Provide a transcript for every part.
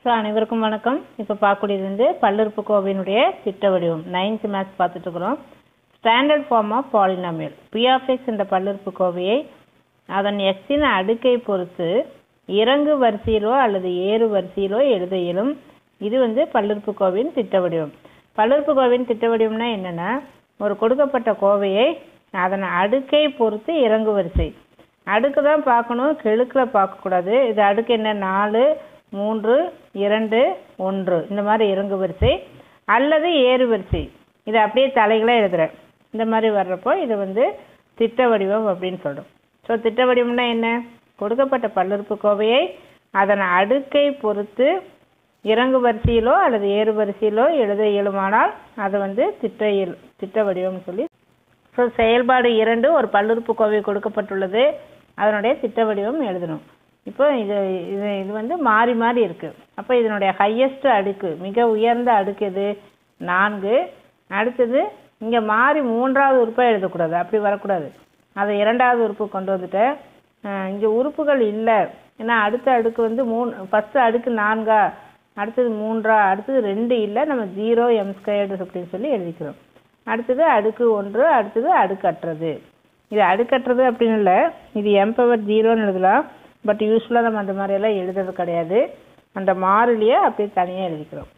so அனைவருக்கும் வணக்கம் இப்போ பார்க்கக்கூடியது வந்து பல்லுறுப்புக்கோவையினுடைய திட்ட வடிவம் நைன்த் மேத்ஸ் பார்த்துட்டு இருக்கிறோம் standard form of polynomial P of X என்ற பல்லுறுப்புக்கோவையை அதன் எக்ஸின் அடுக்கை பொறுத்து இறங்கு வரிசையிலோ அல்லது ஏறு வரிசையிலோ எழுத இயலும் இது வந்து பல்லுறுப்புக்கோவையின் திட்ட வடிவம் பல்லுறுப்புக்கோவையின் திட்ட வடிவம்னா என்னன்னா ஒரு கொடுக்கப்பட்ட கோவையை அதன் அடுக்கை பொறுத்து இறங்கு வரிசை அடுக்கு தான் பார்க்கணும் கெழுக்கில் பார்க்கக்கூடாது இது அடுக்கு என்ன நாலு மூன்று இரண்டு ஒன்று இந்த மாதிரி இறங்கு வரிசை அல்லது ஏறு வரிசை இதை அப்படியே தலைகளாக எழுதுறேன் இந்த மாதிரி வர்றப்போ இது வந்து திட்ட வடிவம் அப்படின்னு சொல்கிறோம் ஸோ திட்ட வடிவம்னா என்ன கொடுக்கப்பட்ட பல்லுறுப்புக்கோவையை அதன் அடுக்கை பொறுத்து இறங்கு வரிசையிலோ அல்லது ஏறு வரிசையிலோ எழுத இயலுமானால் அது வந்து திட்ட இயல் திட்ட வடிவம்னு சொல்லி ஸோ செயல்பாடு இரண்டு ஒரு பல்லுறுப்புக்கோவை கொடுக்கப்பட்டுள்ளது அதனுடைய திட்ட வடிவம் எழுதணும் இப்போ இது இது இது வந்து மாறி மாறி இருக்கு அப்போ இதனுடைய ஹையஸ்ட் அடுக்கு மிக உயர்ந்த அடுக்கு எது நான்கு அடுத்தது இங்கே மாறி மூன்றாவது உறுப்பாக எழுதக்கூடாது அப்படி வரக்கூடாது அதை இரண்டாவது உறுப்பு கொண்டு வந்துட்டேன் இங்கே உறுப்புகள் இல்லை ஏன்னா அடுத்த அடுக்கு வந்து மூணு ஃபஸ்ட்டு அடுக்கு நான்கா அடுத்தது மூன்றா அடுத்தது ரெண்டு இல்லை நம்ம ஜீரோ எம் ஸ்கொயர்டு அப்படின்னு சொல்லி எழுதிக்கிறோம் அடுத்தது அடுக்கு ஒன்று அடுத்தது அடுக்கற்றது இது அடுக்கற்றது அப்படின்னு இல்லை இது எம் பவர் ஜீரோன்னு எழுதலாம் பட் யூஸ்ஃபுல்லாக நம்ம அந்த மாதிரியெல்லாம் எழுதுறது கிடையாது அந்த மாறிலியே அப்படியே தனியாக எழுதிக்கிறோம்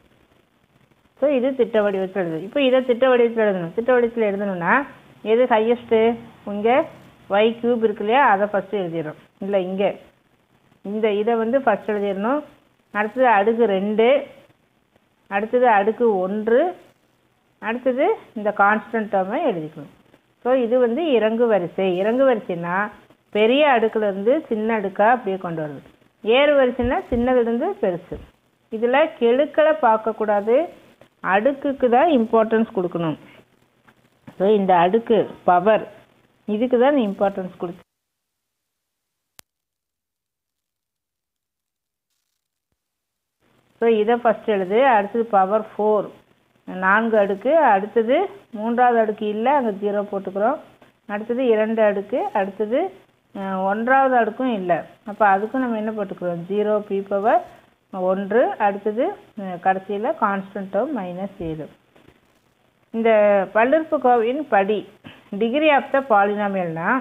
ஸோ இது திட்ட வடிவத்தில் எழுது இப்போ இதை திட்ட வடிவத்தில் எழுதணும் திட்ட வடிவத்தில் எழுதணும்னா எது ஹையஸ்ட்டு இங்கே ஒய் கியூப் இருக்கு இல்லையா அதை ஃபஸ்ட்டு எழுதிடுறோம் இல்லை இங்கே இந்த இதை வந்து ஃபஸ்ட் எழுதிடணும் அடுத்தது அடுக்கு ரெண்டு அடுத்தது அடுக்கு ஒன்று அடுத்தது இந்த கான்ஸ்டன்ட் டேர்மை எழுதிக்கணும் ஸோ இது வந்து இறங்கு வரிசை இறங்கு வரிசைனா பெரிய அடுக்குலேருந்து சின்ன அடுக்காக அப்படியே கொண்டு வருது ஏறு வரிசைனா சின்னதுலேருந்து பெருசு இதில் கெழுக்களை பார்க்கக்கூடாது அடுக்குக்கு தான் இம்பார்ட்டன்ஸ் கொடுக்கணும் ஸோ இந்த அடுக்கு பவர் இதுக்கு தான் இம்பார்ட்டன்ஸ் கொடுத்து ஸோ இதை ஃபஸ்ட் எழுது அடுத்தது பவர் ஃபோர் நான்கு அடுக்கு அடுத்தது மூன்றாவது அடுக்கு இல்லை அங்கே ஜீரோ போட்டுக்கிறோம் அடுத்தது இரண்டு அடுக்கு அடுத்தது ஒன்றாவது அடுக்கும் இல்லை அப்போ அதுக்கும் நம்ம என்ன போட்டுக்கிறோம் ஜீரோ பி பவர் ஒன்று அடுத்தது கடைசியில் கான்ஸ்டன்ட் டேர்ம் மைனஸ் ஏழு இந்த பல்லுறுப்புக்கோவையின் படி டிகிரி ஆஃப் த பாலினாமியல்னா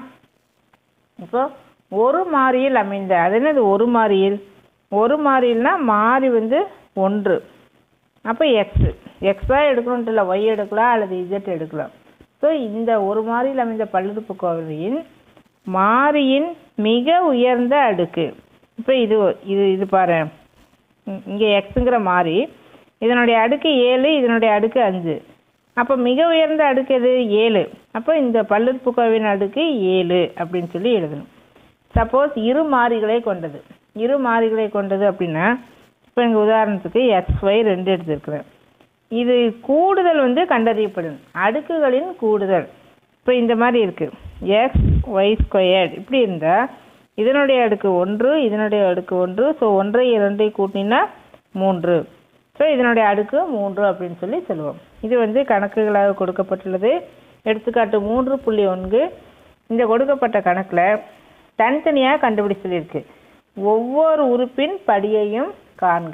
இப்போ ஒரு மாறியில் அமைந்த அது என்னது ஒரு மாறியில் ஒரு மாறியில்னா மாறி வந்து ஒன்று அப்போ எக்ஸு எக்ஸாக எடுக்கணுன்ட்டு இல்லை ஒய் எடுக்கலாம் அல்லது இஜெட் எடுக்கலாம் ஸோ இந்த ஒரு மாறியில் அமைந்த பல்லுறுப்புக்கோவையின் மாறியின் மிக உயர்ந்த அடுக்கு இப்போ இது இது இது பாரு இங்கே எக்ஸுங்கிற மாறி இதனுடைய அடுக்கு ஏழு இதனுடைய அடுக்கு அஞ்சு அப்போ மிக உயர்ந்த அடுக்கு எது ஏழு அப்போ இந்த பல்லுறுப்புக்கோவின் அடுக்கு ஏழு அப்படின்னு சொல்லி எழுதணும் சப்போஸ் இரு மாறிகளை கொண்டது இரு மாறிகளை கொண்டது அப்படின்னா இப்போ எங்கள் உதாரணத்துக்கு எக்ஸ் ஒய் ரெண்டு எடுத்துருக்குறேன் இது கூடுதல் வந்து கண்டறியப்படும் அடுக்குகளின் கூடுதல் இப்போ இந்த மாதிரி இருக்குது எக்ஸ் ஒய் ஸ்கொயர்ட் இப்படி இருந்தால் இதனுடைய அடுக்கு ஒன்று இதனுடைய அடுக்கு ஒன்று ஸோ ஒன்றை இரண்டை கூட்டினா மூன்று ஸோ இதனுடைய அடுக்கு மூன்று அப்படின்னு சொல்லி சொல்லுவோம் இது வந்து கணக்குகளாக கொடுக்கப்பட்டுள்ளது எடுத்துக்காட்டு மூன்று புள்ளி ஒன்று இந்த கொடுக்கப்பட்ட கணக்கில் தனித்தனியாக கண்டுபிடி சொல்லியிருக்கு ஒவ்வொரு உறுப்பின் படியையும் காண்க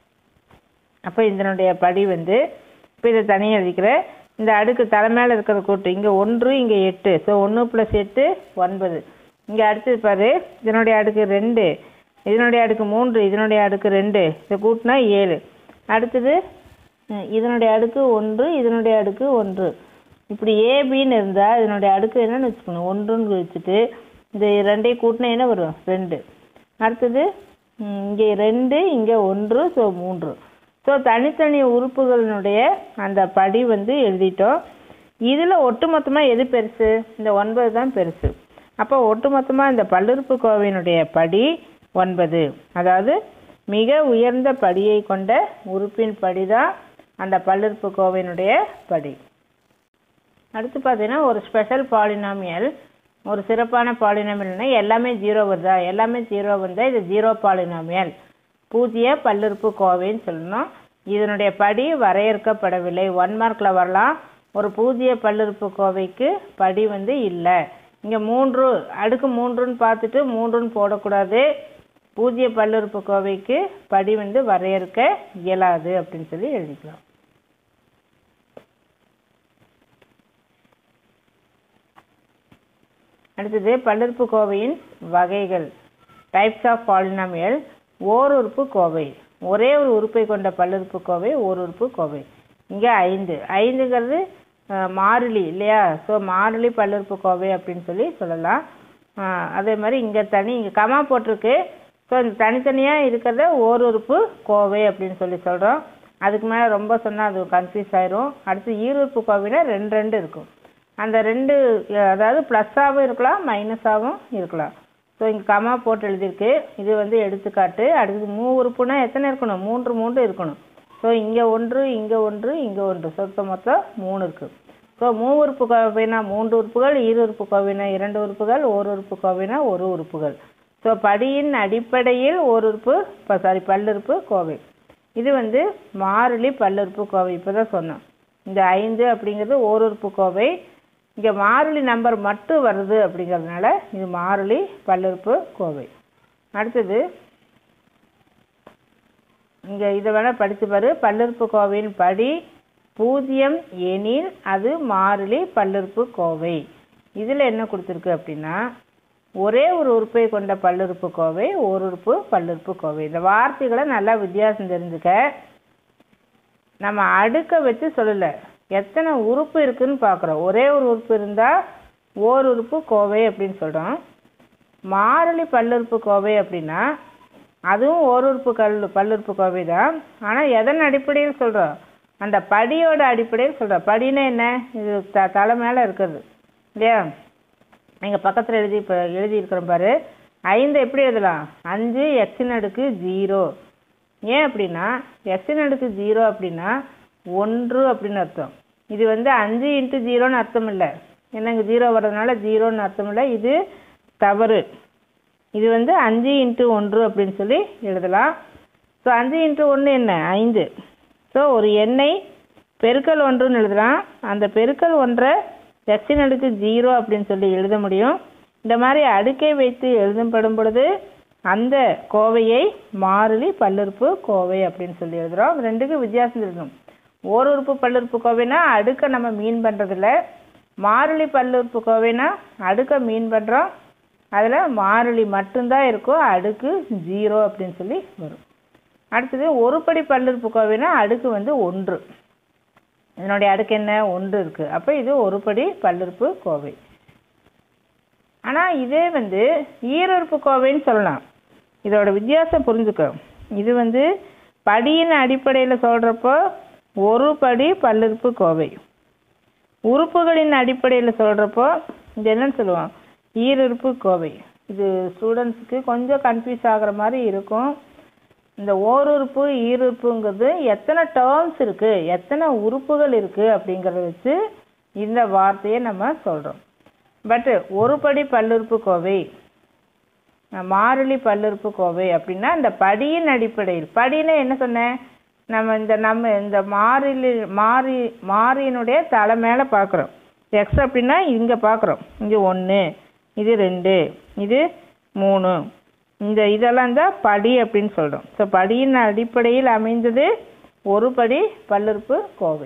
அப்போ இதனுடைய படி வந்து இப்போ இதை தனியாக எழுதிக்கிறேன் இந்த அடுக்கு தலைமையில் இருக்கிற கூட்டு இங்கே ஒன்று இங்கே எட்டு ஸோ ஒன்று ப்ளஸ் எட்டு ஒன்பது இங்கே அடுத்தது பாரு இதனுடைய அடுக்கு ரெண்டு இதனுடைய அடுக்கு மூன்று இதனுடைய அடுக்கு ரெண்டு இதை கூட்டினா ஏழு அடுத்தது இதனுடைய அடுக்கு ஒன்று இதனுடைய அடுக்கு ஒன்று இப்படி ஏபின்னு இருந்தால் இதனுடைய அடுக்கு என்னன்னு வச்சுக்கணும் ஒன்றுன்னு வச்சுட்டு இந்த ரெண்டையும் கூட்டினா என்ன வரும் ரெண்டு அடுத்தது இங்கே ரெண்டு இங்கே ஒன்று ஸோ மூன்று ஸோ தனித்தனி உறுப்புகளினுடைய அந்த படி வந்து எழுதிட்டோம் இதில் ஒட்டுமொத்தமாக எது பெருசு இந்த ஒன்பது தான் பெருசு அப்போ ஒட்டுமொத்தமாக இந்த பல்லுறுப்புக்கோவையினுடைய படி ஒன்பது அதாவது மிக உயர்ந்த படியை கொண்ட உறுப்பின் படி தான் அந்த பல்லுறுப்புக்கோவையினுடைய படி அடுத்து பார்த்தீங்கன்னா ஒரு ஸ்பெஷல் பாலினாமியல் ஒரு சிறப்பான பாலினாமியல்னா எல்லாமே ஜீரோ வருதா எல்லாமே ஜீரோ வந்தால் இது ஜீரோ பாலினாமியல் பூஜ்ஜிய பல்லுறுப்பு கோவைன்னு சொல்லணும் இதனுடைய படி வரையறுக்கப்படவில்லை ஒன் மார்க்கில் வரலாம் ஒரு பூஜ்ஜிய பல்லுறுப்பு கோவைக்கு படி வந்து இல்லை இங்கே மூன்று அடுக்கு மூன்றுன்னு பார்த்துட்டு மூன்றுன்னு போடக்கூடாது பூஜ்ய பல்லுறுப்புக்கோவைக்கு படி வந்து வரையறுக்க இயலாது அப்படின்னு சொல்லி எழுதிக்கலாம் அடுத்தது பல்லுறுப்புக்கோவையின் வகைகள் டைப்ஸ் ஆஃப் பாலினாமியல் ஓருறுப்பு கோவை ஒரே ஒரு உறுப்பை கொண்ட பல்லுறுப்புக்கோவை ஓருறுப்பு கோவை இங்கே ஐந்து ஐந்துங்கிறது அஹ், மாறிலி இல்லையா ஸோ மாறிலி பல்லுறுப்புக்கோவை அப்படின்னு சொல்லி சொல்லலாம் அஹ், அதே மாதிரி இங்கே தனி இங்கே கமா போட்டிருக்கு ஸோ இந்த தனித்தனியாக இருக்கிறத ஓருறுப்பு கோவை அப்படின்னு சொல்லி சொல்கிறோம் அதுக்கு மேலே ரொம்ப சொன்னால் அது கன்ஃபியூஸ் ஆயிரும் அடுத்து ஈருறுப்பு கோவைனா ரெண்டு ரெண்டு இருக்கும் அந்த ரெண்டு அஹ், அதாவது ப்ளஸ்ஸாகவும் இருக்கலாம் மைனஸாகவும் இருக்கலாம் ஸோ இங்கே கமா போட்டு எழுதியிருக்கு இது வந்து எடுத்துக்காட்டு அடுத்தது மூ உறுப்புனா எத்தனை இருக்கணும் மூன்று மூன்று இருக்கணும் ஸோ இங்கே ஒன்று இங்கே ஒன்று இங்கே ஒன்று சொத்த மொத்தம் மூணு இருக்குது ஸோ மூ உறுப்பு கோவைனா மூன்று உறுப்புகள் ஈரு உறுப்பு கோவைனா இரண்டு உறுப்புகள் ஓர் உறுப்பு கோவைனா ஒரு உறுப்புகள் ஸோ படியின் அடிப்படையில் ஒரு உறுப்பு இப்போ சாரி பல்லுறுப்பு கோவை இது வந்து மாறிலி பல்லுறுப்பு கோவை இப்போ தான் சொன்னோம் இந்த ஐந்து அப்படிங்கிறது ஓர் உறுப்பு கோவை இங்கே மாறிலி நம்பர் மட்டும் வருது அப்படிங்கிறதுனால இது மாறிலி பல்லுறுப்பு கோவை அடுத்தது இங்கே இதை வேணால் படித்து பாரு பல்லுறுப்பு கோவையின் படி பூஜ்ஜியம் எனில் அது மாறிலி பல்லுறுப்பு கோவை இதில் என்ன கொடுத்துருக்கு அப்படின்னா ஒரே ஒரு உறுப்பை கொண்ட பல்லுறுப்பு கோவை ஒரு உறுப்பு பல்லுறுப்பு கோவை இந்த வார்த்தைகளை நல்லா வித்தியாசம் தெரிஞ்சுக்க நம்ம அடுக்க வச்சு சொல்லலை எத்தனை உறுப்பு இருக்குன்னு பார்க்குறோம் ஒரே ஒரு உறுப்பு இருந்தால் ஓர் உறுப்பு கோவை அப்படின்னு சொல்கிறோம் மாறிலி பல்லுறுப்பு கோவை அப்படின்னா அதுவும் ஓர் உறுப்பு கல் பல்லுறுப்பு கோவை தான் ஆனால் எதன் அடிப்படையில் சொல்கிறோம் அந்த படியோட அடிப்படையில் சொல்கிறோம் படின்னா என்ன இது த தலை மேலே இருக்கிறது இல்லையா எங்கள் பக்கத்தில் எழுதி இப்போ எழுதியிருக்கிறோம் பாரு ஐந்து எப்படி எழுதலாம் அஞ்சு எக்ஸின் அடுக்கு ஜீரோ ஏன் அப்படின்னா எக்ஸின் அடுக்கு ஜீரோ அப்படின்னா ஒன்று அப்படின்னு அர்த்தம் இது வந்து அஞ்சு இன்ட்டு ஜீரோன்னு அர்த்தம் இல்லை ஏன்னா இங்கே ஜீரோ வர்றதுனால ஜீரோன்னு அர்த்தம் இல்லை இது தவறு இது வந்து அஞ்சு இன்ட்டு ஒன்று அப்படின்னு சொல்லி எழுதலாம் ஸோ அஞ்சு இன்ட்டு ஒன்று என்ன ஐந்து ஸோ ஒரு எண்ணை பெருக்கல் ஒன்றுன்னு எழுதலாம் அந்த பெருக்கல் ஒன்றை எக்ஸின் அடுக்கு ஜீரோ அப்படின்னு சொல்லி எழுத முடியும் இந்த மாதிரி அடுக்கை வைத்து எழுதப்படும் பொழுது அந்த கோவையை மாறிலி பல்லுறுப்பு கோவை அப்படின்னு சொல்லி எழுதுகிறோம் ரெண்டுக்கும் வித்தியாசம் இருக்கும் ஓர் உறுப்பு பல்லுறுப்பு கோவைனா அடுக்க நம்ம மீன் பண்ணுறதில்ல மாறிலி பல்லுறுப்பு கோவைனா அடுக்க மீன் பண்ணுறோம் அதில் மாறிலி மட்டும்தான் இருக்கும் அடுக்கு ஜீரோ அப்படின்னு சொல்லி வரும் அடுத்தது ஒருபடி பல்லுறுப்பு கோவைனா அடுக்கு வந்து ஒன்று இதனுடைய அடுக்கு என்ன ஒன்று இருக்குது அப்போ இது ஒருபடி பல்லுறுப்பு கோவை ஆனால் இதே வந்து ஈருறுப்பு கோவைன்னு சொல்லலாம் இதோட வித்தியாசம் புரிஞ்சுக்க இது வந்து படியின் அடிப்படையில் சொல்கிறப்போ ஒரு படி பல்லுறுப்பு கோவை உறுப்புகளின் அடிப்படையில் சொல்கிறப்போ இது என்னன்னு சொல்லுவோம் ஈருறுப்பு கோவை இது ஸ்டூடெண்ட்ஸுக்கு கொஞ்சம் கன்ஃபியூஸ் ஆகுற மாதிரி இருக்கும் இந்த ஓருறுப்பு ஈருறுப்புங்கிறது எத்தனை டேர்ம்ஸ் இருக்குது எத்தனை உறுப்புகள் இருக்குது அப்படிங்கிறத வச்சு இந்த வார்த்தையை நம்ம சொல்கிறோம் பட்டு ஒரு படி பல்லுறுப்பு கோவை மாறிலி பல்லுறுப்பு கோவை அப்படின்னா இந்த படியின் அடிப்படையில் படின்னா என்ன சொன்னேன் நம்ம இந்த நம்ம இந்த மாறிலி மாறி மாறியினுடைய தலை மேலே பார்க்குறோம் எக்ஸ் அப்படின்னா இங்கே பார்க்குறோம் இங்கே ஒன்று இது ரெண்டு இது மூணு இந்த இதெல்லாம் தான் படி அப்படின்னு சொல்கிறோம் ஸோ படியின் அடிப்படையில் அமைந்தது ஒரு படி பல்லுறுப்பு கோவை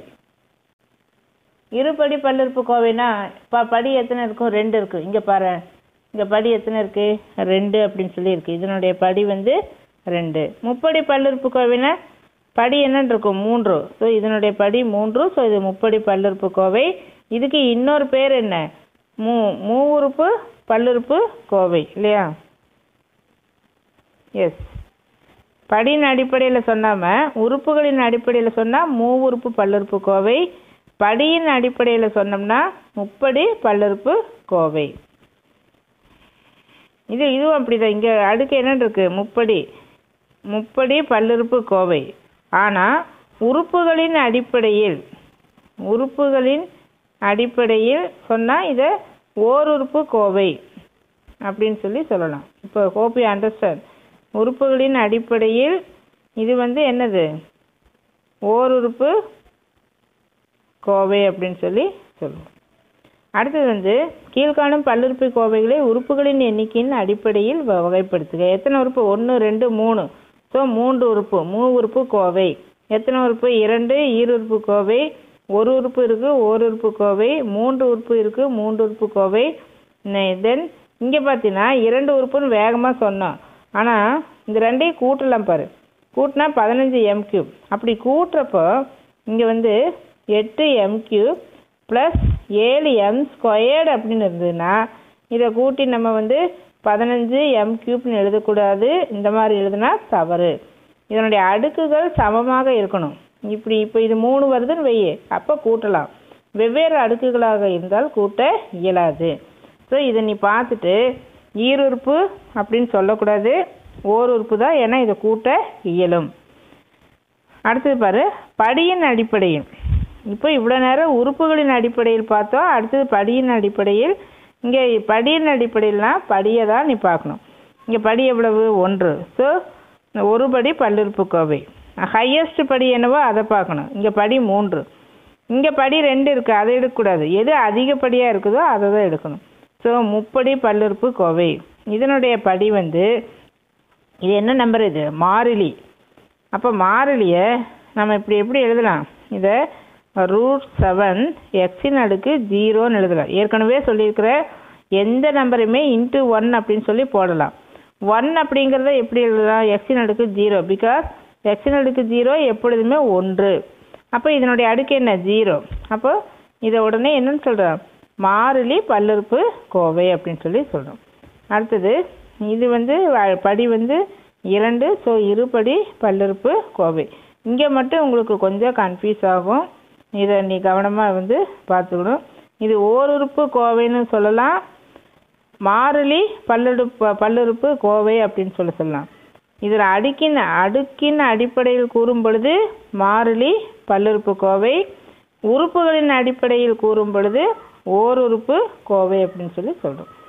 இருபடி பல்லுறுப்பு கோவைனா இப்போ படி எத்தனை இருக்கும் ரெண்டு இருக்குது இங்கே பாரு இங்கே படி எத்தனை இருக்குது ரெண்டு அப்படின்னு சொல்லி இருக்கு இதனுடைய படி வந்து ரெண்டு முப்படி பல்லுறுப்பு கோவைனா படி என்னன்னு இருக்கும் மூன்று ஸோ இதனுடைய படி மூன்று ஸோ இது முப்படி பல்லுறுப்பு கோவை இதுக்கு இன்னொரு பேர் என்ன மூ மூவுறுப்பு பல்லுறுப்பு கோவை இல்லையா எஸ் படியின் அடிப்படையில் சொன்னாமல் உறுப்புகளின் அடிப்படையில் சொன்னால் மூவுறுப்பு பல்லுறுப்பு கோவை படியின் அடிப்படையில் சொன்னோம்னா முப்படி பல்லுறுப்பு கோவை இது இதுவும் அப்படிதான் இங்கே அடுக்கு என்ன இருக்கு முப்படி முப்படி பல்லுறுப்பு கோவை ஆனால் உறுப்புகளின் அடிப்படையில் உறுப்புகளின் அடிப்படையில் சொன்னால் இதை ஓருறுப்பு கோவை அப்படின்னு சொல்லி சொல்லலாம் இப்போ ஹோப் யூ அண்டர்ஸ்டாண்ட் உறுப்புகளின் அடிப்படையில் இது வந்து என்னது ஓருறுப்பு கோவை அப்படின்னு சொல்லி சொல்லுவோம் அடுத்தது வந்து கீழ்காணும் பல்லுறுப்பு கோவைகளை உறுப்புகளின் எண்ணிக்கையின் அடிப்படையில் வ- வகைப்படுத்துக எத்தனை உறுப்பு ஒன்று ரெண்டு மூணு ஸோ மூன்று உறுப்பு மூ உறுப்பு கோவை எத்தனை உறுப்பு இரண்டு ஈருறுப்பு கோவை ஒரு உறுப்பு இருக்கு ஓர் உறுப்பு கோவை மூன்று உறுப்பு இருக்கு மூன்று உறுப்பு கோவை தென் இங்கே பார்த்தீங்கன்னா இரண்டு உறுப்புன்னு வேகமாக சொன்னோம் ஆனால் இந்த ரெண்டையும் கூட்டலாம் பாரு கூட்டினா பதினஞ்சு எம் கியூப் அப்படி கூட்டுறப்போ இங்கே வந்து எட்டு எம் கியூப் ப்ளஸ் ஏழு எம் ஸ்கொயர்டு அப்படின்னு இருந்ததுன்னா இதை கூட்டி நம்ம வந்து பதினஞ்சு எம் கியூப்னு எழுதக்கூடாது இந்த மாதிரி எழுதுனா தவறு இதனுடைய அடுக்குகள் சமமாக இருக்கணும் இப்படி இப்போ இது மூணு வருதுன்னு வையே அப்போ கூட்டலாம் வெவ்வேறு அடுக்குகளாக இருந்தால் கூட்ட இயலாது ஸோ இதை நீ பார்த்துட்டு ஈருறுப்பு அப்படின்னு சொல்லக்கூடாது ஓர் உறுப்பு தான் ஏன்னா இதை கூட்ட இயலும் அடுத்தது பாரு படியின் அடிப்படையில் இப்போ இவ்வளோ நேரம் உறுப்புகளின் அடிப்படையில் பார்த்தோம் அடுத்தது படியின் அடிப்படையில் இங்கே படியின் அடிப்படையில்னா படியை தான் நீ பார்க்கணும் இங்கே படி எவ்வளவு ஒன்று ஸோ ஒரு படி பல்லுறுப்புக்கோவை ஹையஸ்ட் படி என்னவோ அதை பார்க்கணும் இங்கே படி மூன்று இங்கே படி ரெண்டு இருக்குது அதை எடுக்கக்கூடாது எது அதிகப்படியாக இருக்குதோ அதை தான் எடுக்கணும் ஸோ முப்படி பல்லுறுப்பு கோவை இதனுடைய படி வந்து இது என்ன நம்பர் இது மாறிலி அப்போ மாறிலியை நம்ம இப்படி எப்படி எழுதலாம் இதை ரூட் செவன் எக்ஸின் அடுக்கு ஜீரோன்னு எழுதலாம் ஏற்கனவே சொல்லியிருக்கிற எந்த நம்பரையுமே இன்ட்டு ஒன் அப்படின்னு சொல்லி போடலாம் ஒன் அப்படிங்கிறத எப்படி எழுதலாம் எக்ஸின் அடுக்கு ஜீரோ பிகாஸ் எக்ஸின் அடுக்கு ஜீரோ எப்பொழுதுமே ஒன்று அப்போ இதனுடைய அடுக்கு என்ன ஜீரோ அப்போ இதை உடனே என்னன்னு சொல்கிறோம் மாறிலி பல்லுறுப்பு கோவை அப்படின்னு சொல்லி சொல்கிறோம் அடுத்தது இது வந்து வ- படி வந்து இரண்டு ஸோ இருபடி பல்லுறுப்பு கோவை இங்கே மட்டும் உங்களுக்கு கொஞ்சம் கன்ஃபியூஸ் ஆகும் இதை நீ கவனமாக வந்து பார்த்துக்கணும் இது ஓருறுப்பு கோவைன்னு சொல்லலாம் மாறிலி பல்லுறுப்பு பல்லுறுப்பு கோவை அப்படின்னு சொல்லி சொல்லலாம் இதில் அடுக்கின் அடுக்கின் அடிப்படையில் கூறும் பொழுது மாறிலி பல்லுறுப்பு கோவை உறுப்புகளின் அடிப்படையில் கூறும் பொழுது ஓருறுப்பு கோவை அப்படின்னு சொல்லி சொல்கிறோம்